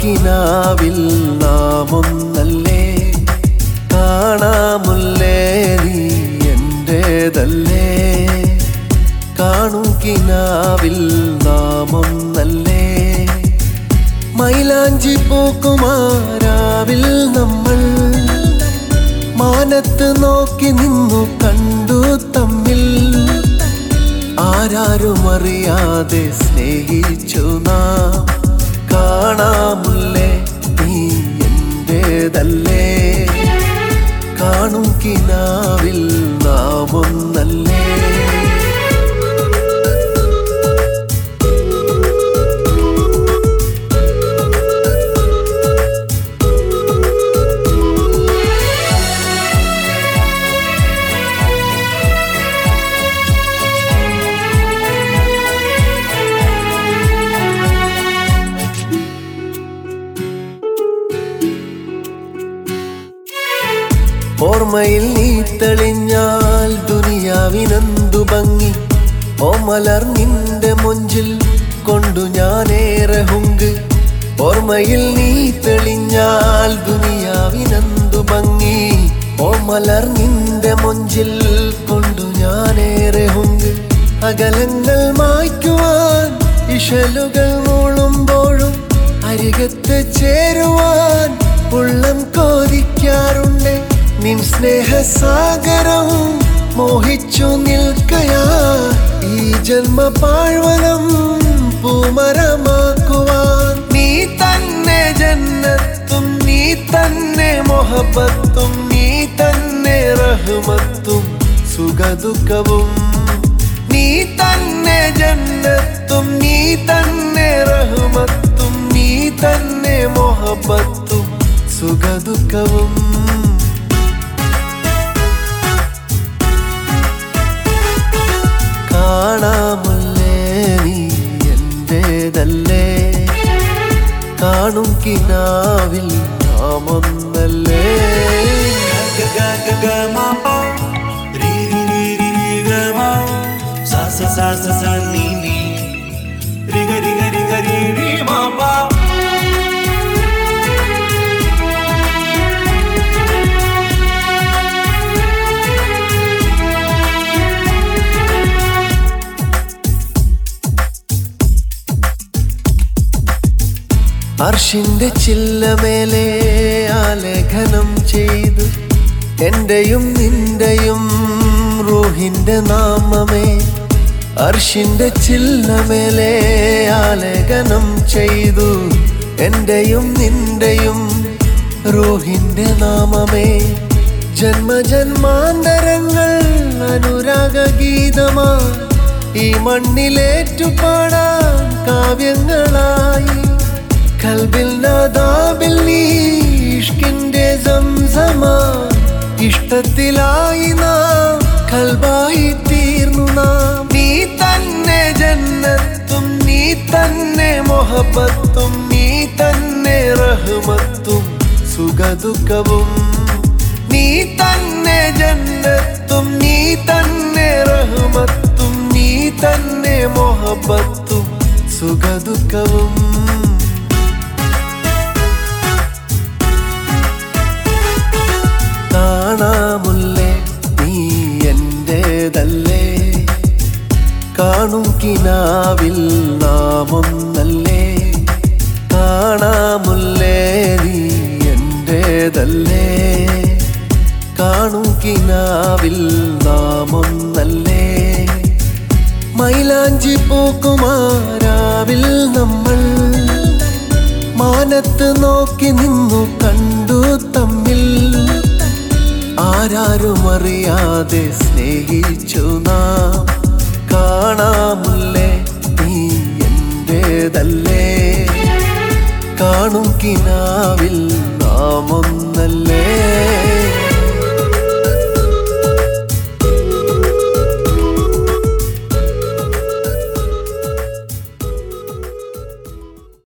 കിനാവിൽ നാം ഒന്നല്ലേ കാണാമുല്ലേ നീ എന്റേതല്ലേ കാണും കിനാവിൽ നാം ഒന്നല്ലേ മൈലാഞ്ചി പൂക്കുമാരാവിൽ നമ്മൾ മാനത്ത് നോക്കി നിന്നു കണ്ടു തമ്മിൽ ആരാരും അറിയാതെ സ്നേഹിച്ചു നാം കാണാമുല്ലേ നീ എന്റേതല്ലേ കാണും കിനാവിൽ നാം ഒന്നല്ലേ ഓർമ്മയിൽ നീ തെളിഞ്ഞാൽ ദുനിയാവിനെന്തു ഭംഗി ഓമലർ നിന്റെ മൊഞ്ചിൽ കൊണ്ടു ഞാനേറെ ഹുങ്ക് ഓർമ്മയിൽ നീ തെളിഞ്ഞാൽ ദുനിയാവിനെന്തു ഭംഗി ഓമലർ നിന്റെ മൊഞ്ചിൽ കൊണ്ടു ഞാനേറെ ഹുങ്ക് അകലങ്ങൾ മായ്ക്കുവാൻ ഇഷലുകൾ മൂളുമ്പോഴും അരികത്ത് ചേരുവാൻ ഉള്ളം കോരിക്കാറുണ്ട് നിൻ സ്നേഹസാഗരവും മോഹിച്ചു നിൽക്കയാ ഈ ജന്മ പാഴ്വനം പൂമരമാക്കുവാൻ നീ തന്നെ ജന്നത്തും നീ തന്നെ മൊഹബത്തും നീ തന്നെ റഹ്മത്തും സുഖദുഃഖവും നീ തന്നെ ജന്നത്തും നീ തന്നെ റഹ്മത്തും നീ തന്നെ മൊഹബത്തും സുഖദുഃഖവും കാണാമല്ലേ നീ എന്റേതല്ലേ കാണും കിനാവിൽ നാമൊന്നല്ലേ അർഷിന്റെ ചില്ലമേലെ ആലേഖനം ചെയ്തു എന്റെയും നിന്റെയും റൂഹിന്റെ നാമമേ അർഷിന്റെ ചില്ലമേലെ ആലേഖനം ചെയ്തു എന്റെയും നിന്റെയും റൂഹിന്റെ നാമമേ ജന്മജന്മാന്തരങ്ങൾ അനുരാഗ ഗീതമാ ഈ മണ്ണിലേറ്റുപാടാൻ കാവ്യങ്ങളായി കൽബിൽ നാദാബിൽ നീ ഇഷ്കിന്റെ സംസമാ ഇഷ്ടത്തിലായി നാം കൽബായി തീർന്നു നാം നീ തന്നെ ജന്നത്തും നീ തന്നെ മൊഹബത്തും നീ തന്നെ റഹ്മത്തും സുഖദുഃഖവും നീ തന്നെ ജന്നത്തും നീ തന്നെ റഹ്മത്തും നീ തന്നെ മൊഹബത്തും സുഖദുഃഖവും കാണാമുല്ലേ നീ എന്റേതല്ലേ കാണും കിനാവിൽ നാം ഒന്നല്ലേ കാണാമുല്ലേ നീ എന്റേതല്ലേ കാണും കിനാവിൽ നാം ഒന്നല്ലേ മൈലാഞ്ചി പൂക്കുമാരാവിൽ നമ്മൾ മാനത്ത് നോക്കി നിന്നു കണ്ടു തമ്മിൽ ആരാരും അറിയാതെ സ്നേഹിച്ചു നാം കാണാമുല്ലേ നീ എന്റേതല്ലേ കാണും കിനാവിൽ നാം ഒന്നല്ലേ